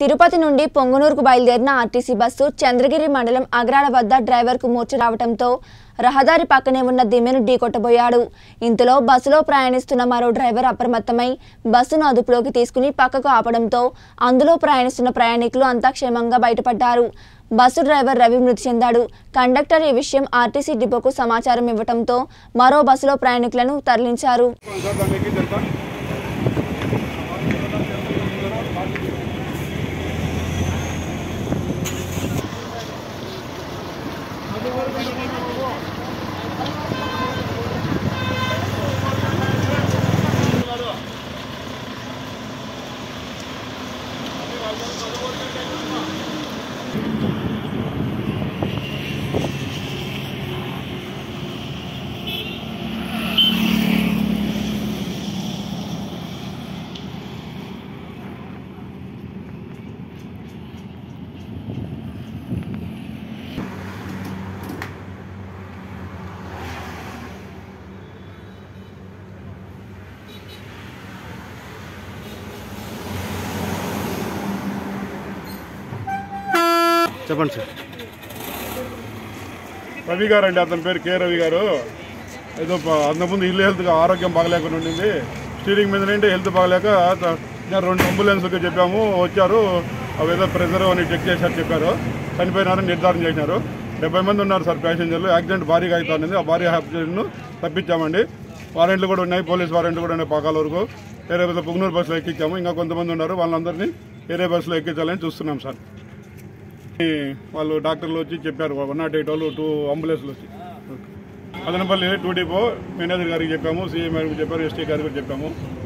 తిరుపతి నుండి పొంగునూరుకు బయలుదేరిన RTC bus Chandragiri మండలం అగ్రాల వద్ద డ్రైవర్కు మూర్ఛ రావడంతో రహదారి పక్కనే ఉన్న దిమ్మెను ఢీకొట్టబోయాడు ఇంతలో బస్సులో ప్రయాణిస్తున్న మరో డ్రైవర్ అప్రమత్తమై బస్సును అదుపులోకి తీసుకుని పక్కకు ఆపడంతో అందులో ప్రయాణిస్తున్న ప్రయాణికులు అంతా క్షేమంగా బయటపడ్డారు బస్సు డ్రైవర్ రవి మృతి చెందాడు కండక్టర్ ఈ విషయం ఆర్టీసీ డిపోకు సమాచారం ఇవ్వడంతో మరో బస్సులో ప్రయాణికులను తరలించారు సార్ దాన్ని ఎక్కించండి సార్ చెప్పండి సార్ రవి గారు అండి అతని పేరు కే రవి గారు ఏదో ప- అంతకుముందు ఇల్లు హెల్త్ ఆరోగ్యం బాగలేకుండా ఉండింది స్టీరింగ్ మీద నుండి హెల్త్ బాగలేక త- నేను రెండు అంబులెన్స్కి చెప్పాము వచ్చారు అవి ఏదో ప్రెజర్ అని చెక్ చేశారు చెప్పారు చనిపోయినారని నిర్ధారణ చేసినారు డెబ్బై మంది ఉన్నారు సార్ ప్యాసింజర్లు యాక్సిడెంట్ భారీగా అవుతుంది ఆ భారీ యాక్సిడెంట్ను తప్పించామండి వారెంట్లు కూడా ఉన్నాయి పోలీస్ వారెంట్లు కూడా ఉన్నాయి పాకాల వరకు వేరే బస్సులో పుగ్నూరు బస్సులో ఎక్కించాము ఇంకా కొంతమంది ఉన్నారు వాళ్ళందరినీ వేరే బస్సులో ఎక్కించాలని చూస్తున్నాం సార్ ఈ వాళ్ళు డాక్టర్లు వచ్చి చెప్పారు వన్ నాట్ ఎయిట్ వాళ్ళు టూ అంబులెన్స్లు వచ్చి మదనపల్లి టూ డిపో మేనేజర్ గారికి చెప్పాము సీఎం గారికి చెప్పారు ఎస్టీ గారికి కూడా చెప్పాము